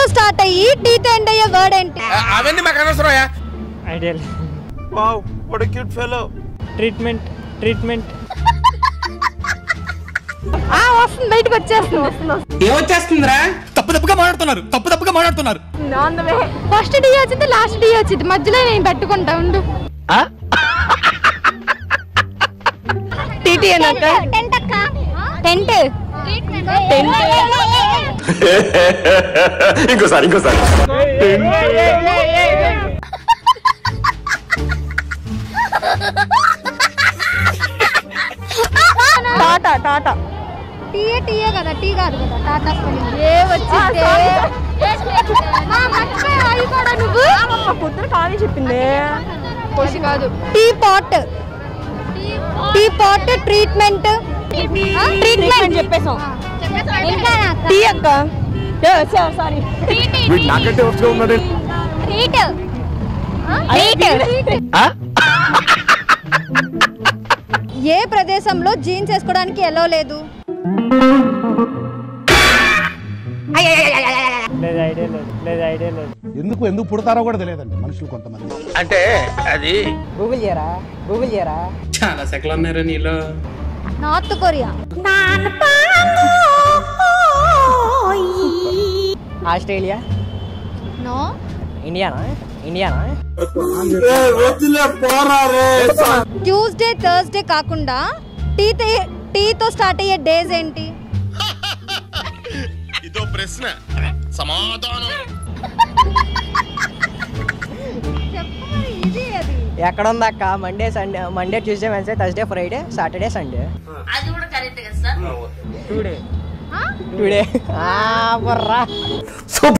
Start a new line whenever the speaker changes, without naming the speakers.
start అయ్యి tea తో end అయ్యే వర్డ్ ఏంటి
అవన్నీ మాకు అనవసరం
ideal
wow what cute fellow
treatment treatment
ఆ వస్తుంది బయటకు వచ్చేస్తుంది వస్తుంది వస్తుంది
ఏమొచ్చేస్తుందిరా
తప్పు తప్పుగా మాట్లాడుతున్నారు తప్పు తప్పుగా మాట్లాడుతున్నారు
ఫస్ట్ టీ వచ్చింది లాస్ట్ టీ వచ్చింది మధ్యలో నేను పెట్టుకుంటా ఉండు
టీటీ అన్నాక
టెంట్ అక్క టెంట్
ఇంకోసారి ఇంకోసారి
టాటా టాటా
టీయే టీయే కదా టీ కాదు కదా టాటా స్పెల్లింగ్ ఏ వచ్చింది మర్చిపోయావు అవి కూడా నువ్వు
పొద్దున కానీ చెప్పింది
కొసి కాదు tea pot tea pot treatment
treatment చెప్పేసాం టీ అక్క సారీ
వీడు నాకంటే వస్తుగా ఉన్నాడు
ట్రీట్ ఏ ప్రదేశంలో జీన్స్ వేసుకోవడానికి ఎలా లేదు
లేదు ఐడియా లేదు లేదు ఐడియా లేదు
ఎందుకు ఎందుకు పుడతారో కూడా తెలియదండి మనుషులు కొంతమంది
అంటే అది
గూగుల్ చేయరా గూగుల్ చేయరా
చాలా సెకలు ఉన్నారా నీలో
North Korea
Australia
no
Indiana Indiana
Tuesday Thursday కాకుండా టీ టీతో స్టార్ట్ అయ్యే డేస్ ఏంటి
ఇదో ప్రశ్న సమాధానం
ఇది అది
ఎక్కడ ఉంది అక్క Monday Sunday Monday Tuesday Wednesday Thursday Friday Saturday Sunday
today
today Borra